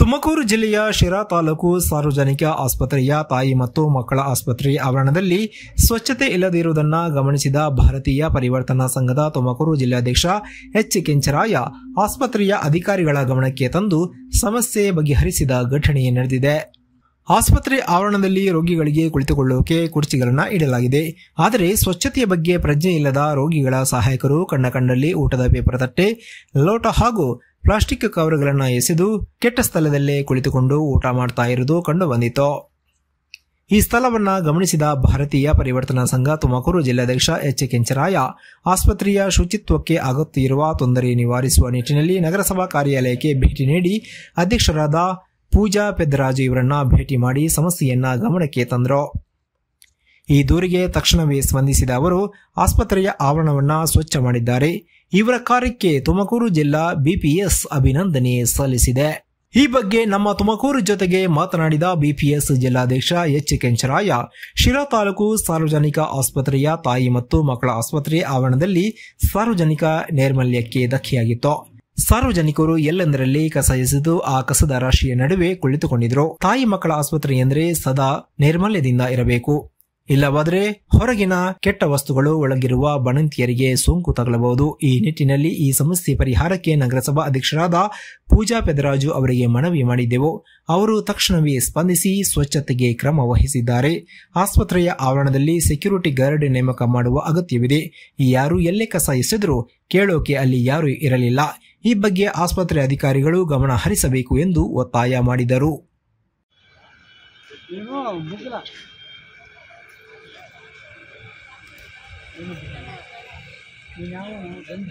ತುಮಕೂರು ಜಿಲ್ಲೆಯ ಶಿರಾ ತಾಲೂಕು ಸಾರ್ವಜನಿಕ ಆಸ್ಪತ್ರೆಯ ತಾಯಿ ಮತ್ತು ಮಕ್ಕಳ ಆಸ್ಪತ್ರೆ ಆವರಣದಲ್ಲಿ ಸ್ವಚ್ಛತೆ ಇಲ್ಲದಿರುವುದನ್ನು ಗಮನಿಸಿದ ಭಾರತೀಯ ಪರಿವರ್ತನಾ ಸಂಘದ ತುಮಕೂರು ಜಿಲ್ಲಾಧ್ಯಕ್ಷ ಎಚ್ ಕೆಂಚರಾಯ ಆಸ್ಪತ್ರೆಯ ಅಧಿಕಾರಿಗಳ ಗಮನಕ್ಕೆ ತಂದು ಸಮಸ್ಯೆ ಬಗೆಹರಿಸಿದ ಘಟನೆ ನಡೆದಿದೆ ಆಸ್ಪತ್ರೆ ಆವರಣದಲ್ಲಿ ರೋಗಿಗಳಿಗೆ ಕುಳಿತುಕೊಳ್ಳೋಕೆ ಕುರ್ಚಿಗಳನ್ನು ಇಡಲಾಗಿದೆ ಆದರೆ ಸ್ವಚ್ಛತೆಯ ಬಗ್ಗೆ ಪ್ರಜ್ಞೆ ಇಲ್ಲದ ರೋಗಿಗಳ ಸಹಾಯಕರು ಕಂಡ ಕಂಡಲ್ಲಿ ಊಟದ ಪೇಪರ್ ತಟ್ಟೆ ಲೋಟ ಹಾಗೂ ಪ್ಲಾಸ್ಟಿಕ್ ಕವರ್ಗಳನ್ನು ಎಸೆದು ಕೆಟ್ಟ ಸ್ಥಳದಲ್ಲೇ ಕುಳಿತುಕೊಂಡು ಊಟ ಮಾಡ್ತಾ ಇರುವುದು ಕಂಡು ಬಂದಿತು ಈ ಸ್ಥಳವನ್ನ ಗಮನಿಸಿದ ಭಾರತೀಯ ಪರಿವರ್ತನಾ ಸಂಘ ತುಮಕೂರು ಜಿಲ್ಲಾಧ್ಯಕ್ಷ ಎಚ್ ಕೆಂಚರಾಯ ಆಸ್ಪತ್ರೆಯ ಶುಚಿತ್ವಕ್ಕೆ ಆಗುತ್ತಿರುವ ತೊಂದರೆ ನಿವಾರಿಸುವ ನಿಟ್ಟಿನಲ್ಲಿ ನಗರಸಭಾ ಕಾರ್ಯಾಲಯಕ್ಕೆ ಭೇಟಿ ನೀಡಿ ಅಧ್ಯಕ್ಷರಾದ ಪೂಜಾ ಪೆದ್ದರಾಜು ಇವರನ್ನ ಭೇಟಿ ಮಾಡಿ ಸಮಸ್ಯೆಯನ್ನ ಗಮನಕ್ಕೆ ತಂದರು ಈ ದೂರಿಗೆ ತಕ್ಷಣವೇ ಸ್ಪಂದಿಸಿದ ಅವರು ಆಸ್ಪತ್ರೆಯ ಆವರಣವನ್ನ ಸ್ವಚ್ಛ ಮಾಡಿದ್ದಾರೆ ಇವರ ಕಾರ್ಯಕ್ಕೆ ತುಮಕೂರು ಜಿಲ್ಲಾ ಬಿಪಿಎಸ್ ಅಭಿನಂದನೆ ಸಲ್ಲಿಸಿದೆ ಈ ಬಗ್ಗೆ ನಮ್ಮ ತುಮಕೂರು ಜೊತೆಗೆ ಮಾತನಾಡಿದ ಬಿಪಿಎಸ್ ಜಿಲ್ಲಾಧ್ಯಕ್ಷ ಎಚ್ ಕೆಂಚರಾಯ ಶಿರಾ ತಾಲೂಕು ಸಾರ್ವಜನಿಕ ಆಸ್ಪತ್ರೆಯ ತಾಯಿ ಮತ್ತು ಮಕ್ಕಳ ಆಸ್ಪತ್ರೆ ಆವರಣದಲ್ಲಿ ಸಾರ್ವಜನಿಕ ನೈರ್ಮಲ್ಯಕ್ಕೆ ಧಕ್ಕೆಯಾಗಿತ್ತು ಸಾರ್ವಜನಿಕರು ಎಲ್ಲೆಂದರಲ್ಲಿ ಕಸ ಎಸೆದು ಆ ಕಸದ ರಾಶಿಯ ನಡುವೆ ಕುಳಿತುಕೊಂಡಿದ್ರು ತಾಯಿ ಮಕ್ಕಳ ಆಸ್ಪತ್ರೆ ಎಂದರೆ ಸದಾ ನೈರ್ಮಲ್ಯದಿಂದ ಇರಬೇಕು ಇಲ್ಲವಾದರೆ ಹೊರಗಿನ ಕೆಟ್ಟ ವಸ್ತುಗಳು ಒಳಗಿರುವ ಬಣಂತಿಯರಿಗೆ ಸೋಂಕು ತಗಲಬಹುದು ಈ ನಿಟ್ಟಿನಲ್ಲಿ ಈ ಸಮಸ್ಯೆ ಪರಿಹಾರಕ್ಕೆ ನಗರಸಭಾ ಅಧ್ಯಕ್ಷರಾದ ಪೂಜಾ ಪೆದರಾಜು ಅವರಿಗೆ ಮನವಿ ಮಾಡಿದ್ದೆವು ಅವರು ತಕ್ಷಣವೇ ಸ್ಪಂದಿಸಿ ಸ್ವಚ್ಛತೆಗೆ ಕ್ರಮ ವಹಿಸಿದ್ದಾರೆ ಆಸ್ಪತ್ರೆಯ ಆವರಣದಲ್ಲಿ ಸೆಕ್ಯೂರಿಟಿ ಗಾರ್ಡ್ ನೇಮಕ ಮಾಡುವ ಅಗತ್ಯವಿದೆ ಯಾರು ಎಲ್ಲೇ ಕಸ ಎಸೆದರೂ ಕೇಳೋಕೆ ಅಲ್ಲಿ ಯಾರೂ ಇರಲಿಲ್ಲ ಈ ಬಗ್ಗೆ ಆಸ್ಪತ್ರೆ ಅಧಿಕಾರಿಗಳು ಗಮನ ಹರಿಸಬೇಕು ಎಂದು ಒತ್ತಾಯ ಮಾಡಿದರು ಏನು ಮುಗಿಲ ನೀನು ಯಾವ ಬಂದು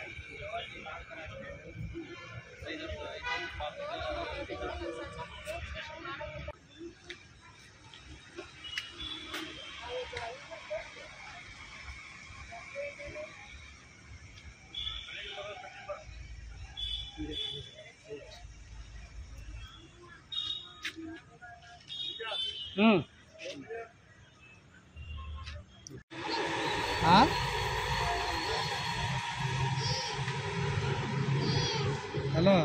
ಹ್ಞೂ ಹಾಂ ಹಲೋ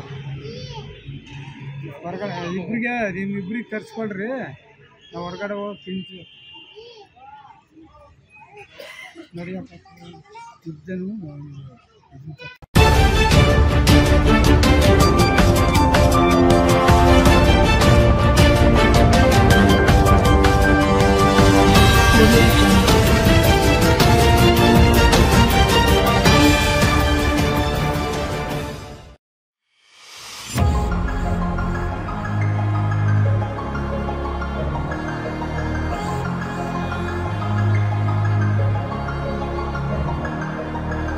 ಹೊರಗಡೆ ಇಬ್ರಿಗೆ ನಿಮ್ಮಿಬ್ರಿಗೆ ತರಿಸ್ಕೊಳ್ರಿ ನಾವು ಹೊರಗಡೆ ಹೋಗಿ ತಿಂತೀವಿ ನಡಿಯಪ್ಪ ಇದ್ದನು